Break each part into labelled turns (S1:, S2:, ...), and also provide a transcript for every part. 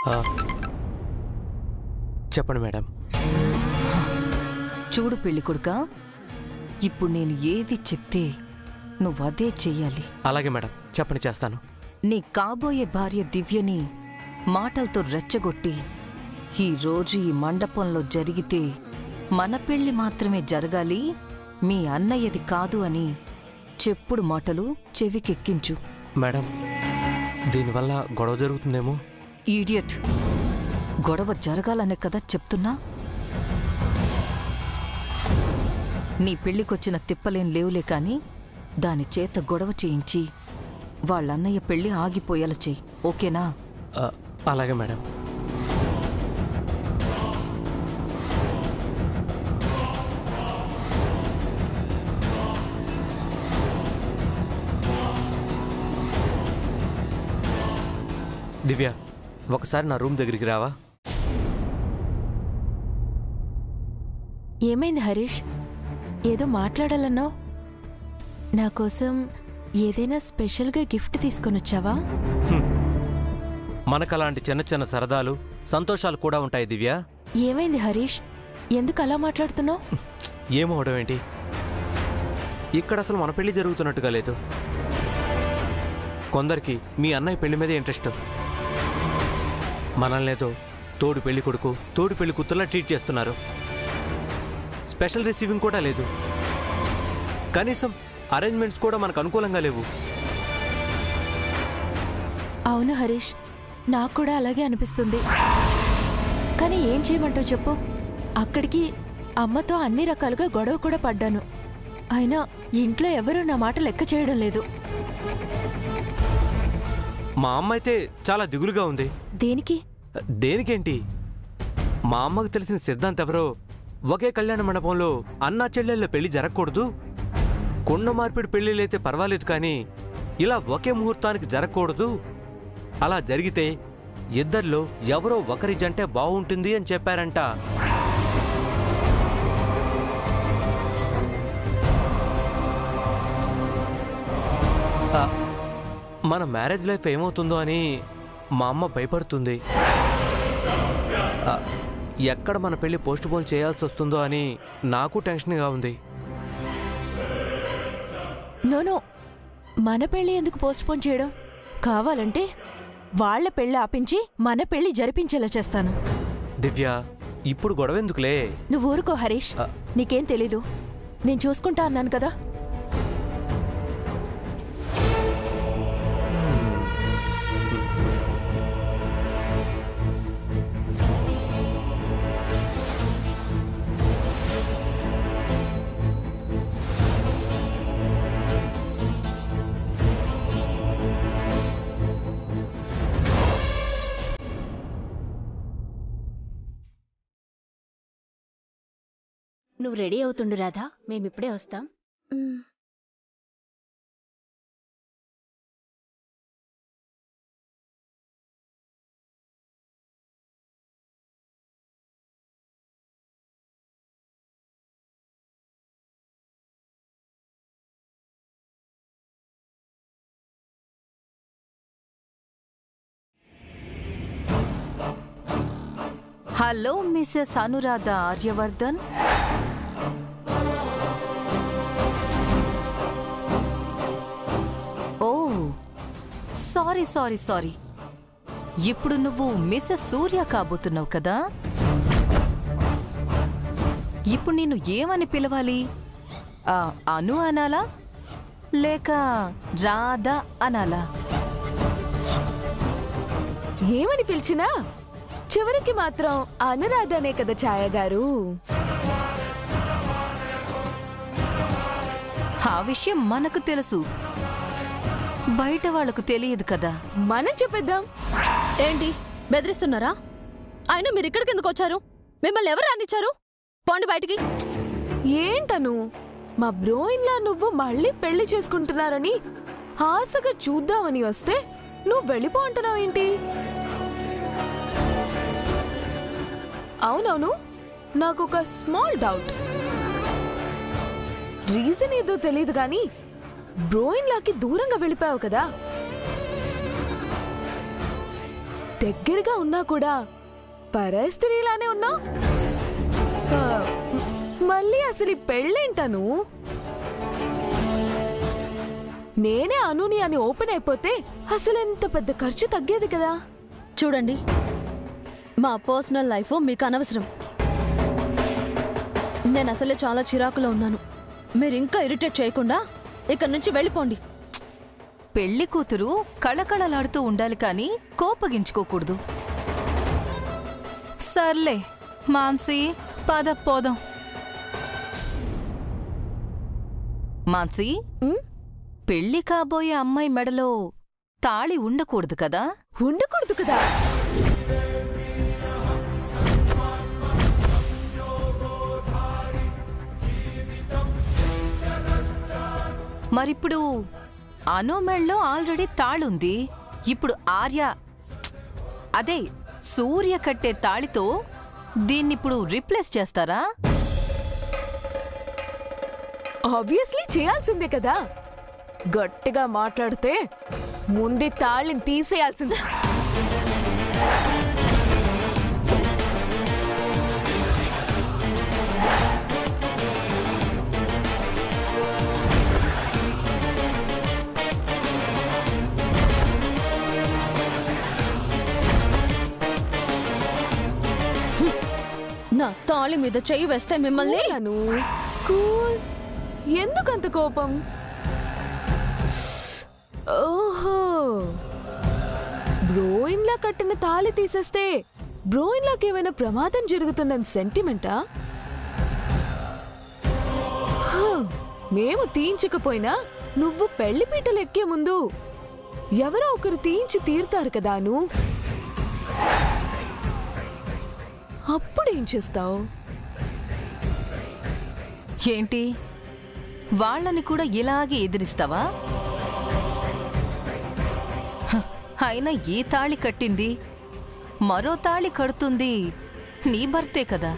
S1: ఆ, చెప్పండి మేడం
S2: చూడు పెళ్లి కొడుక ఇప్పుడు నేను ఏది చెప్తే నువ్వు అదే చెయ్యాలి
S1: అలాగే మేడం చెప్పండి చేస్తాను
S2: నీ కాబోయే భార్య దివ్యని మాటలతో రెచ్చగొట్టి ఈ రోజు ఈ మండపంలో జరిగితే మన పెళ్లి మాత్రమే జరగాలి మీ అన్నయ్యది కాదు అని చెప్పుడు మాటలు చెవికెక్కించు
S1: మేడం దీనివల్ల గొడవ జరుగుతుందేమో
S2: ఈడియట్ గొడవ జరగాలనే కదా చెప్తున్నా నీ పెళ్లికొచ్చిన తిప్పలేం లేవులే కాని దాని చేత గొడవ చేయించి వాళ్ళన్నయ్య పెళ్లి ఆగిపోయేలా చెయ్యి ఓకేనా
S1: ఆ, అలాగే మేడం దివ్య ఒకసారి నా రూమ్ దగ్గరికి రావా
S3: ఏమైంది హరీష్ ఏదో మాట్లాడాలన్నావు నా కోసం ఏదైనా స్పెషల్గా గిఫ్ట్ తీసుకొనొచ్చావా
S1: మనకు అలాంటి చిన్న చిన్న సరదాలు సంతోషాలు కూడా ఉంటాయి దివ్య
S3: ఏమైంది హరీష్ ఎందుకు అలా మాట్లాడుతున్నావు
S1: ఏమవడం ఏంటి ఇక్కడ అసలు మన పెళ్లి జరుగుతున్నట్టుగా లేదు కొందరికి మీ అన్నయ్య పెళ్లి మీదే ఇంట్రెస్ట్ మనల్నేదో తోడు పెళ్లి కొడుకు తోడు పెళ్లి కూతుర్లా ట్రీట్ చేస్తున్నారు స్పెషల్ రిసీవింగ్ కూడా లేదు కనీసం అరేంజ్మెంట్స్ కూడా మనకు అనుకూలంగా లేవు
S3: అవును హరీష్ నాకు కూడా అలాగే అనిపిస్తుంది కానీ ఏం చేయమంటావు చెప్పు అక్కడికి అమ్మతో అన్ని రకాలుగా గొడవ కూడా పడ్డాను అయినా ఇంట్లో ఎవరూ నా మాట లెక్క చేయడం లేదు
S1: మా అమ్మ అయితే చాలా దిగులుగా ఉంది
S3: దేనికి
S1: దేనికేంటి మా అమ్మకు తెలిసిన సిద్ధాంత్ ఎవరో ఒకే కళ్యాణ మండపంలో అన్నా చెల్లెళ్ళ పెళ్లి జరగకూడదు కొండ మార్పిడి పెళ్లిలైతే పర్వాలేదు కానీ ఇలా ఒకే ముహూర్తానికి జరగకూడదు అలా జరిగితే ఇద్దరిలో ఎవరో ఒకరి జంటే బాగుంటుంది అని చెప్పారంట ఆ, మన మ్యారేజ్ లైఫ్ ఏమవుతుందో అని మా అమ్మ భయపడుతుంది ఆ, ఎక్కడ మన పెళ్లి పోస్ట్ పోన్ చేయాల్సి వస్తుందో అని నాకు టెన్షన్గా ఉంది
S3: నోనో మన పెళ్లి ఎందుకు పోస్ట్పోన్ చేయడం కావాలంటే వాళ్ళ పెళ్లి ఆపించి మన పెళ్లి జరిపించేలా చేస్తాను
S1: దివ్య ఇప్పుడు గొడవ ఎందుకులే
S3: నువ్వు ఊరుకో హరీష్
S1: ఆ.
S3: నీకేం తెలీదు నేను చూసుకుంటా అన్నాను కదా
S4: నువ్వు రెడీ అవుతుండు రాధా మేమిప్పుడే వస్తాం
S2: hello Mrs Anuradha Aryavardhan oh sorry sorry sorry ఇప్పుడు నువ్వు మిసెస్ సూర్య కాబోతున్నావు కదా ఇప్పుడు నేను ఏమని పిలవాలి ఆ, అను అనాలా లేక రాధా అనాలా
S5: ఏమని పిలిచినా చివరికి మాత్రం అనురాధనే కదా ఛాయ గారు
S2: ఆ విషయం మనకు తెలుసు బయట వాళ్ళకు తెలియదు కదా
S5: మనం చెప్పేద్దాం
S6: ఏంటి బెదిరిస్తున్నారా అయినా మీరు ఇక్కడికి ఎందుకు వచ్చారు మిమ్మల్ని ఎవరు రానిచ్చారు పోండి బయటికి
S5: ఏంటను మా బ్రోయిన్లా నువ్వు మళ్ళీ పెళ్లి చేసుకుంటున్నారని ఆశగా చూద్దామని వస్తే నువ్వు వెళ్ళిపో అంటున్నావు ఏంటి అవునవును నాకు ఒక స్మాల్ డౌట్ రీజన్ ఏదో తెలియదు కానీ బ్రోయిన్ లాకి దూరంగా వెళ్ళిపోయావు కదా దగ్గరగా ఉన్నా కూడా పరస్త్రీలానే ఉన్నా మళ్ళీ అసలు ఈ పెళ్ళేంటను నేనే అనుని అని ఓపెన్ అయిపోతే అసలు ఎంత పెద్ద ఖర్చు తగ్గేది కదా
S6: చూడండి మా పర్సనల్ లైఫ్ మీకు అనవసరం నేను అసలే చాలా చిరాకులో ఉన్నాను మీరు ఇంకా ఇరిటేట్ చేయకుండా ఇక్కడి నుంచి వెళ్ళిపోండి
S2: పెళ్లి కూతురు కళకళలాడుతూ ఉండాలి కాని కోపగించుకోకూడదు సర్లే మాన్సీ పద పోదాం మాన్సీ
S5: ఉమ్,
S2: పెళ్లి కాబోయే అమ్మాయి మెడలో తాళి ఉండకూడదు కదా
S5: ఉండకూడదు కదా
S2: మరిప్పుడు అను మెడలో ఆల్రెడీ తాళుంది ఇప్పుడు ఆర్య అదే సూర్య కట్టే తాళితో దీన్నిప్పుడు రిప్లేస్ చేస్తారా
S5: ఆబ్వియస్లీ చేయాల్సిందే కదా గట్టిగా మాట్లాడితే ముందే తాళిని తీసేయాల్సిందే
S6: నా తాళి మీద చెయ్యి వేస్తే మిమ్మల్ని
S5: నన్ను కూల్ ఎందుకంత కోపం ఓహో బ్రోయిన్లా కట్టిన తాళి తీసేస్తే బ్రోయిన్లాకి ఏమైనా ప్రమాదం జరుగుతుందని సెంటిమెంటా హ, మేము తీయించకపోయినా నువ్వు పెళ్లి పీటలు ఎక్కే ముందు ఎవరో ఒకరు తీయించి తీరుతారు కదాను అప్పుడేం చేస్తావు
S2: ఏంటి వాళ్ళని కూడా ఇలాగే ఎదిరిస్తావా హ, అయినా ఈ తాళి కట్టింది మరో తాళి కడుతుంది నీ భర్తే కదా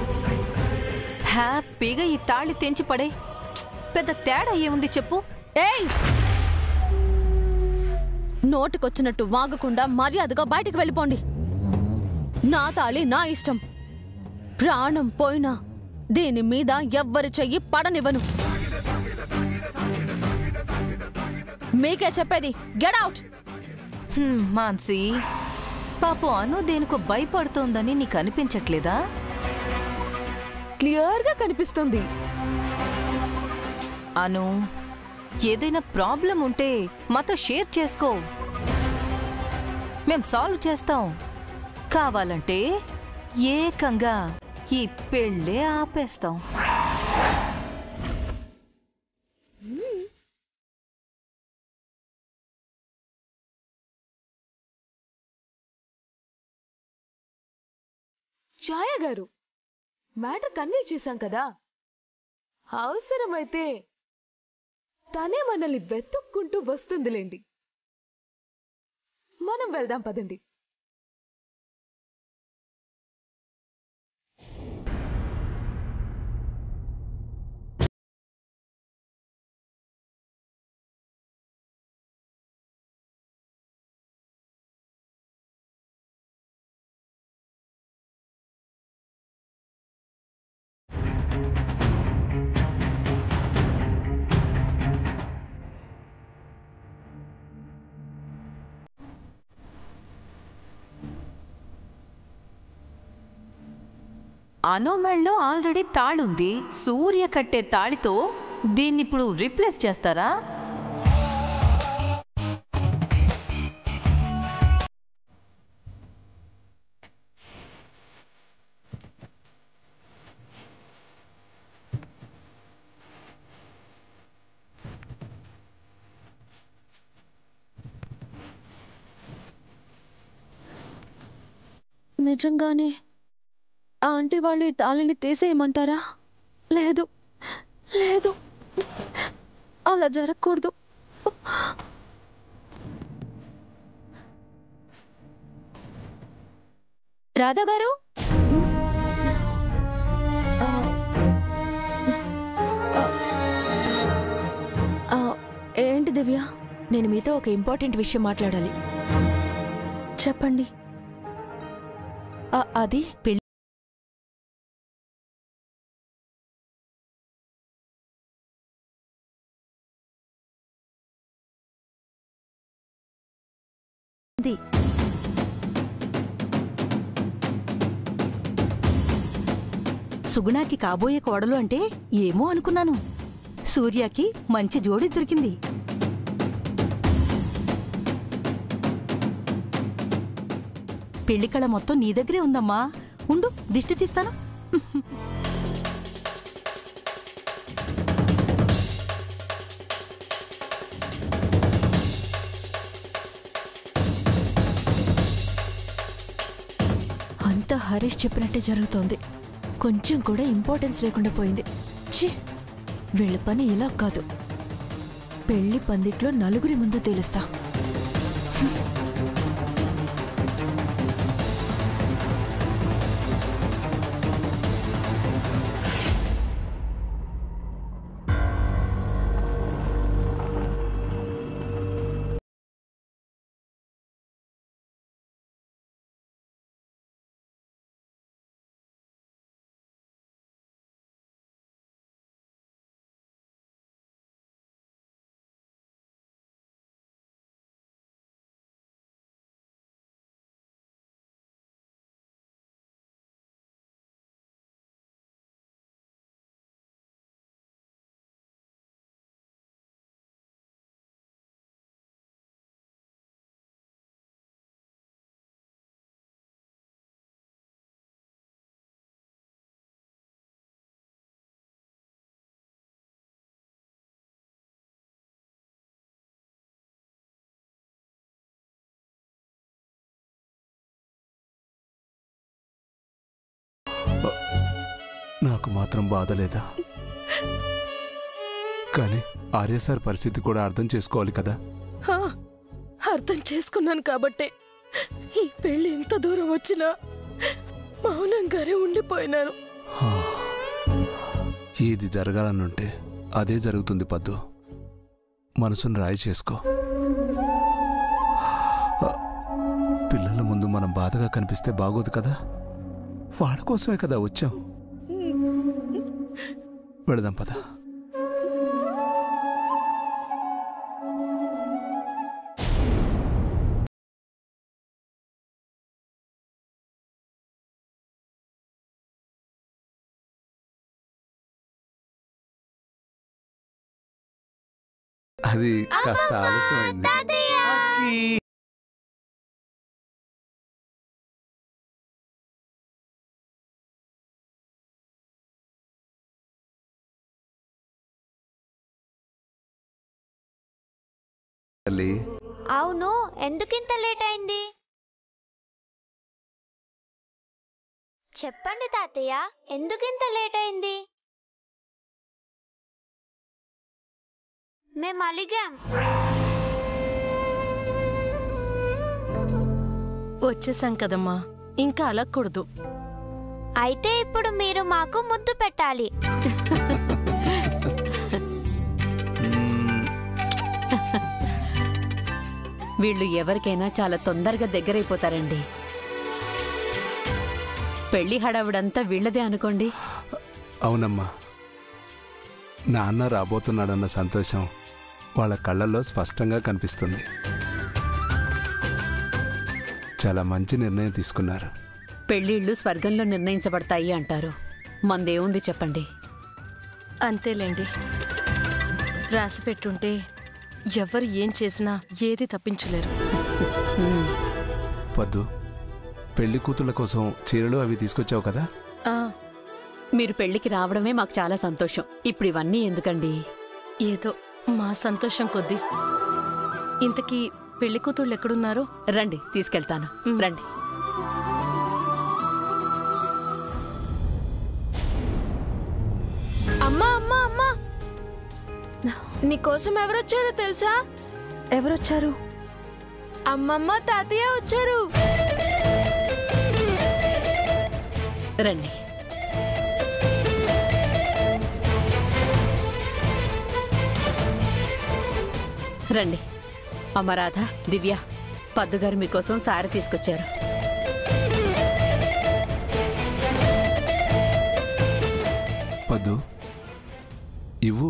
S2: హ్యాపీగా ఈ తాళి తెంచి పడే పెద్ద తేడా ఏముంది చెప్పు
S6: ఏయ్ నోటికొచ్చినట్టు వాగకుండా మర్యాదగా బయటికి వెళ్ళిపోండి నా తాళి నా ఇష్టం ప్రాణం పోయినా దీని మీద ఎవ్వరి చెయ్యి పడనివ్వను మీకే చెప్పేది గెట్ అవుట్
S2: హ్మ్, మాన్సి పాపం అను దేనికో భయపడుతోందని నీకు అనిపించట్లేదా
S5: క్లియర్ గా కనిపిస్తుంది
S2: అను ఏదైనా ప్రాబ్లం ఉంటే మాతో షేర్ చేసుకో మేం సాల్వ్ చేస్తాం కావాలంటే ఏకంగా ఈ పెళ్ళే ఆపేస్తాం
S5: ఛాయ గారు మ్యాటర్ కన్వే చేశాం కదా అవసరమైతే తనే మనల్ని వెతుక్కుంటూ వస్తుందిలేండి మనం వెళ్దాం పదండి
S2: అనోమెళ్ళలో ఆల్రెడీ తాళుంది సూర్య కట్టే తాళితో దీన్నిప్పుడు రిప్లేస్ చేస్తారా
S6: నిజంగానే ఆ ఆంటీ వాళ్ళు ఈ తాళిని తీసేయమంటారా లేదు లేదు అలా జరగకూడదు
S3: రాధా గారు
S6: ఆ, ఏంటి దివ్య
S3: నేను మీతో ఒక ఇంపార్టెంట్ విషయం మాట్లాడాలి
S6: చెప్పండి
S3: ఆ, అది పెళ్లి
S7: సుగుణాకి కాబోయే కోడలు అంటే ఏమో అనుకున్నాను సూర్యకి మంచి జోడి దొరికింది పెళ్లికళ మొత్తం నీ దగ్గరే ఉందమ్మా ఉండు దిష్టి తీస్తాను
S3: అంతా హరీష్ చెప్పినట్టే జరుగుతోంది కొంచెం కూడా ఇంపార్టెన్స్ లేకుండా పోయింది ఛీ వీళ్ళ పని ఇలా కాదు పెళ్లి పందిట్లో నలుగురి ముందు తెలుస్తా
S8: నాకు మాత్రం బాధ లేదా కానీ ఆర్య సార్ పరిస్థితి కూడా అర్థం చేసుకోవాలి కదా
S9: హా, అర్థం చేసుకున్నాను కాబట్టే ఈ పెళ్లి ఇంత దూరం వచ్చినా మౌనంగానే ఉండిపోయినాను
S8: హా. ఏది జరగాలనుంటే అదే జరుగుతుంది పద్దు మనసును రాయి చేసుకో ఆ, పిల్లల ముందు మనం బాధగా కనిపిస్తే బాగోదు కదా వాళ్ళ కోసమే కదా వచ్చాం వెళదాం పద అది కాస్త ఆలస్యమైంది అక్కి. తల్లి
S10: అవును ఎందుకింత లేట్ అయింది చెప్పండి తాతయ్య ఎందుకింత లేట్ అయింది మేము అలిగాం
S9: వచ్చేసాం కదమ్మా ఇంకా అలగకూడదు
S10: అయితే ఇప్పుడు మీరు మాకు ముద్దు పెట్టాలి
S8: మ్మ్.
S7: వీళ్ళు ఎవరికైనా చాలా తొందరగా దగ్గరైపోతారండి పెళ్లి హడావిడంతా వీళ్ళదే అనుకోండి
S8: అవునమ్మా నాన్న రాబోతున్నాడన్న సంతోషం వాళ్ళ కళ్ళల్లో స్పష్టంగా కనిపిస్తుంది చాలా మంచి నిర్ణయం తీసుకున్నారు
S7: పెళ్లిళ్ళు స్వర్గంలో నిర్ణయించబడతాయి అంటారు మందేముంది చెప్పండి
S9: అంతేలేండి రాసి పెట్టుంటే ఎవరు ఏం చేసినా ఏది తప్పించలేరు
S7: ఉమ్,
S8: పద్దు పెళ్లి కూతుళ్ళ కోసం చీరలు అవి తీసుకొచ్చావు కదా
S9: ఆ,
S7: మీరు పెళ్లికి రావడమే మాకు చాలా సంతోషం ఇప్పుడు ఇవన్నీ ఎందుకండి
S9: ఏదో మా సంతోషం కొద్దీ ఇంతకీ పెళ్లి కూతుళ్ళు ఎక్కడున్నారో
S7: రండి తీసుకెళ్తాను
S9: ఉమ్.
S7: రండి
S5: అమ్మా అమ్మా అమ్మా నీకోసం ఎవరొచ్చారో తెలుసా
S9: ఎవరొచ్చారు
S5: అమ్మమ్మ తాతయ్య వచ్చారు
S7: రండి రండి అమరాధ దివ్య పద్దుగారు మీకోసం సారి తీసుకొచ్చారు
S8: ఇవ్వు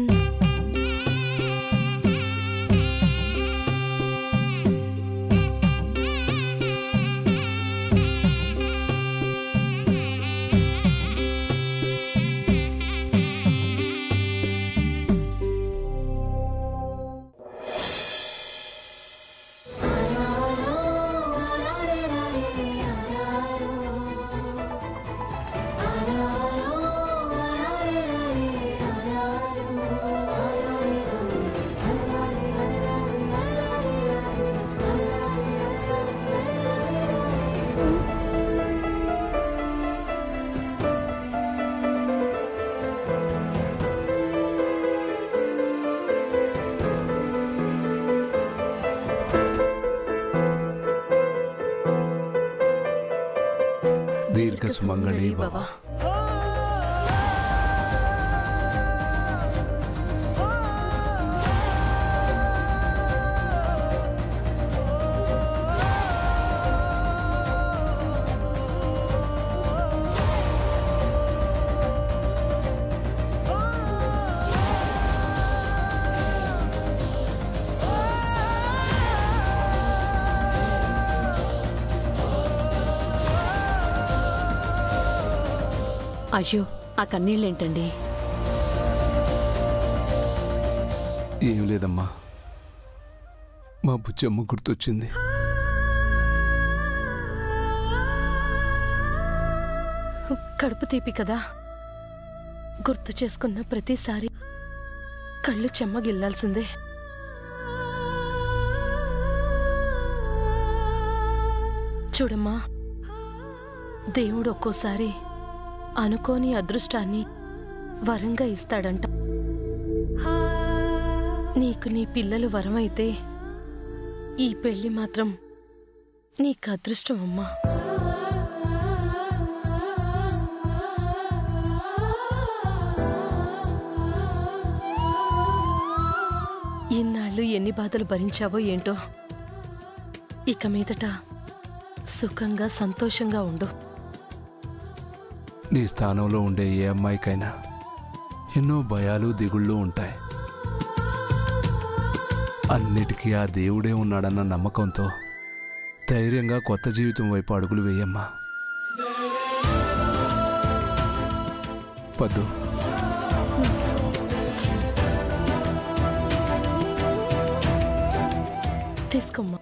S8: దీర్ఘ సుమంగళి భవ
S9: అయ్యో ఆ కన్నీళ్ళేంటండి
S8: ఏం లేదమ్మా మా బుజ్జమ్మ గుర్తొచ్చింది
S9: కడుపు తీపి కదా గుర్తు చేసుకున్న ప్రతిసారి కళ్ళు చెమ్మగిల్లాల్సిందే చూడమ్మా దేవుడు ఒక్కోసారి అనుకోని అదృష్టాన్ని వరంగా ఇస్తాడంట నీకు నీ పిల్లలు వరమైతే ఈ పెళ్లి మాత్రం నీకు అదృష్టం అమ్మా ఇన్నాళ్ళు ఎన్ని బాధలు భరించావో ఏంటో ఇక మీదట సుఖంగా సంతోషంగా ఉండు
S8: నీ స్థానంలో ఉండే ఏ అమ్మాయికైనా ఎన్నో భయాలు దిగుళ్ళు ఉంటాయి అన్నిటికీ ఆ దేవుడే ఉన్నాడన్న నమ్మకంతో ధైర్యంగా కొత్త జీవితం వైపు అడుగులు వేయమ్మా పద్దు
S9: తీసుకోమ్మా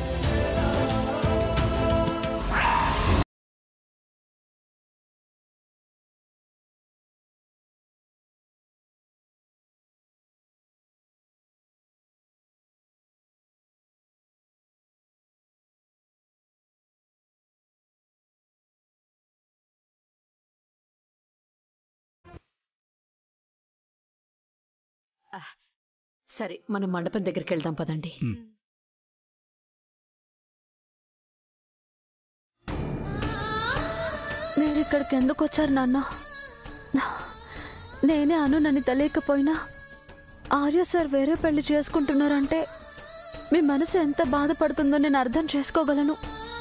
S9: సరే మనం మండపం దగ్గరికి వెళ్దాం పదండి
S6: మీరు ఇక్కడికి ఎందుకు వచ్చారు నాన్న నేనే అను నన్ను తెలియకపోయినా ఆర్య సార్ వేరే పెళ్లి చేసుకుంటున్నారంటే మీ మనసు ఎంత బాధపడుతుందో నేను అర్థం చేసుకోగలను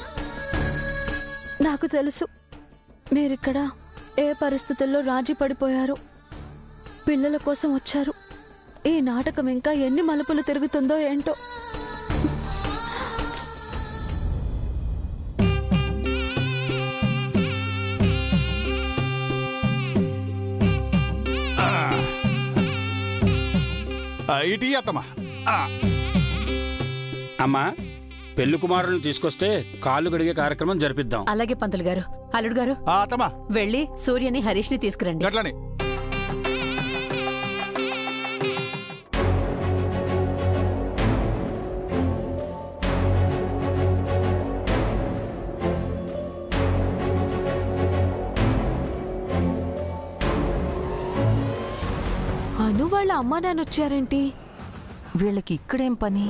S6: నాకు తెలుసు మీరిక్కడ ఏ పరిస్థితుల్లో రాజీ పడిపోయారు పిల్లల కోసం వచ్చారు ఈ నాటకం ఇంకా ఎన్ని మలుపులు తిరుగుతుందో ఏంటో
S11: ఇటీ అత్తమ్మా
S12: అమ్మా పెళ్లి కుమారుని తీసుకొస్తే కాళ్ళు గడిగే కార్యక్రమం జరిపిద్దాం
S9: అలాగే పంతులు గారు అల్లుడు గారు
S11: అత్తమ్మా
S9: వెళ్ళి సూర్యని హరీష్ని తీసుకురండి
S11: గట్లని
S5: అను వాళ్ళ అమ్మా నాన్న వచ్చారేంటి
S2: వీళ్ళకి ఇక్కడేం పని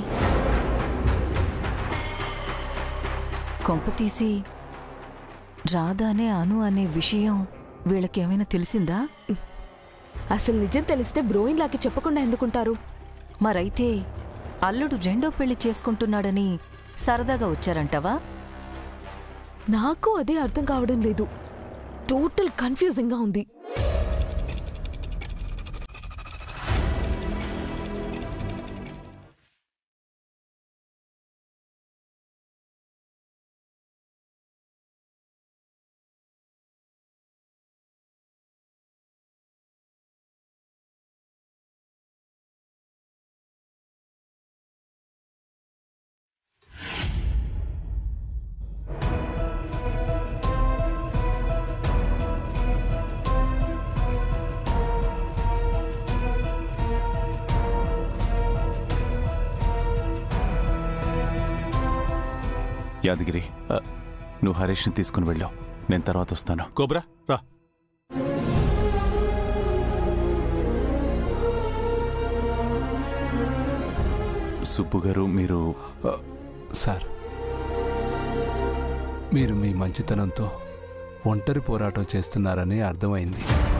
S2: కొంప తీసి రాధానే అను అనే విషయం వీళ్ళకేమైనా తెలిసిందా
S5: అసలు నిజం తెలిస్తే బ్రోయిన్ లాకి చెప్పకుండా ఎందుకుంటారు
S2: మరైతే అల్లుడు రెండో పెళ్లి చేసుకుంటున్నాడని సరదాగా వచ్చారంటావా
S5: నాకు అదే అర్థం కావడం లేదు టోటల్ కన్ఫ్యూజింగ్ గా ఉంది
S13: యాదగిరి ఆ, నువ్వు హరీష్ని తీసుకుని వెళ్ళావు నేను తర్వాత వస్తాను
S11: కోబ్రా రా
S13: సుబ్బు గారు మీరు
S8: సార్ మీరు మీ మంచితనంతో ఒంటరి పోరాటం చేస్తున్నారని అర్థమైంది